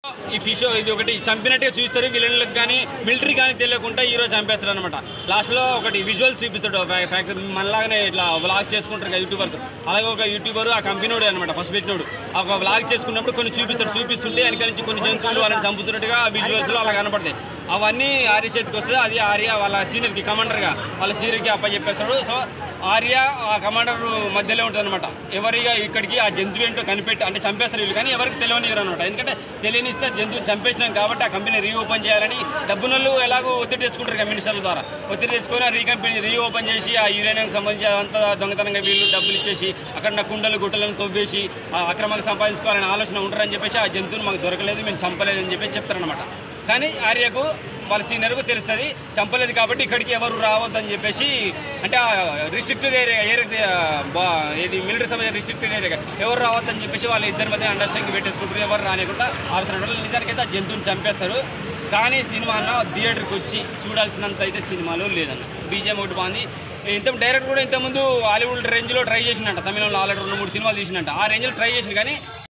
ఈ ఫిష్ ఇది ఒకటి చంపినట్టుగా చూస్తారు విలన్లకు కానీ మిలిటరీ కానీ తెలియకుండా హీరో చంపేస్తాడు అనమాట లాస్ట్లో ఒకటి విజువల్స్ చూపిస్తాడు ఫ్యాక్టరీ మనలాగానే ఇట్లా వ్లాగ్ చేసుకుంటారు కదా యూట్యూబర్స్ అలాగే ఒక యూట్యూబర్ ఆ కంపెనీ అనమాట ఫస్ట్ పెట్టినోడు ఆ ఒక వ్లాగ్ చేసుకున్నప్పుడు కొన్ని చూపిస్తాడు చూపిస్తుంటే వెనక నుంచి కొన్ని జంతువులు వాళ్ళని చంపుతున్నట్టుగా విజువల్స్లో అలా కనపడతాయి అవన్నీ ఆర్య చేతికి వస్తుంది అది ఆర్య వాళ్ళ సీనియర్కి కమాండర్గా వాళ్ళ సీనియర్కి అప్ప చెప్పేస్తాడు సో ఆర్య ఆ కమాండర్ మధ్యలో ఉంటుంది అనమాట ఎవరిగా ఇక్కడికి ఆ జంతువు ఏంటో కనిపెట్టి అంటే చంపేస్తారు వీళ్ళు కానీ ఎవరికి తెలియనివ్వరు అనమాట ఎందుకంటే తెలియనిస్తే జంతువు చంపేసినాం కాబట్టి ఆ కంపెనీ రీఓపెన్ చేయాలని డబ్బునోళ్ళు ఎలాగో ఒత్తిడి తెచ్చుకుంటారు కదా మినిస్టర్ల ద్వారా ఒత్తిడి తెచ్చుకొని ఆ రీకంపెనీ రీఓపెన్ చేసి ఆ యురేనియం సంబంధించి అంతా దొంగతనంగా వీళ్ళు డబ్బులు ఇచ్చేసి అక్కడ ఉన్న కుండలు గుట్టలను తవ్వేసి ఆ అక్రమంగా సంపాదించుకోవాలనే ఆలోచన ఉంటారని చెప్పేసి ఆ జంతువుని మాకు దొరకలేదు మేము చంపలేదు అని చెప్పేసి చెప్తారనమాట కానీ ఆర్యకు వాళ్ళ సీనియర్కు తెలుస్తుంది చంపలేదు కాబట్టి ఇక్కడికి ఎవరు రావద్దని చెప్పేసి అంటే రిస్ట్రిక్టెడ్ ఏరియా ఏరియా ఇది మిలిటరీ సంబంధించిన రిస్ట్రిక్టెడ్ ఏరియా ఎవరు రావద్దని చెప్పేసి వాళ్ళ ఇద్దరి మధ్య అండర్స్టాండింగ్ పెట్టేసుకుంటారు ఎవరు రానికుండా ఆపుతున్నారు నిజానికైతే ఆ జంతువుని చంపేస్తారు కానీ సినిమా అన్న థియేటర్కి వచ్చి చూడాల్సినంత అయితే సినిమాలో లేదన్న బీజేఎం ఒకటి బాగుంది ఇంత డైరెక్ట్ కూడా ఇంతకుముందు హాలీవుడ్ రేంజ్లో ట్రై చేసినట్ట తమిళంలో ఆల్రెడీ రెండు మూడు సినిమాలు తీసినట్ట ఆ రేంజ్లో ట్రై చేసింది కానీ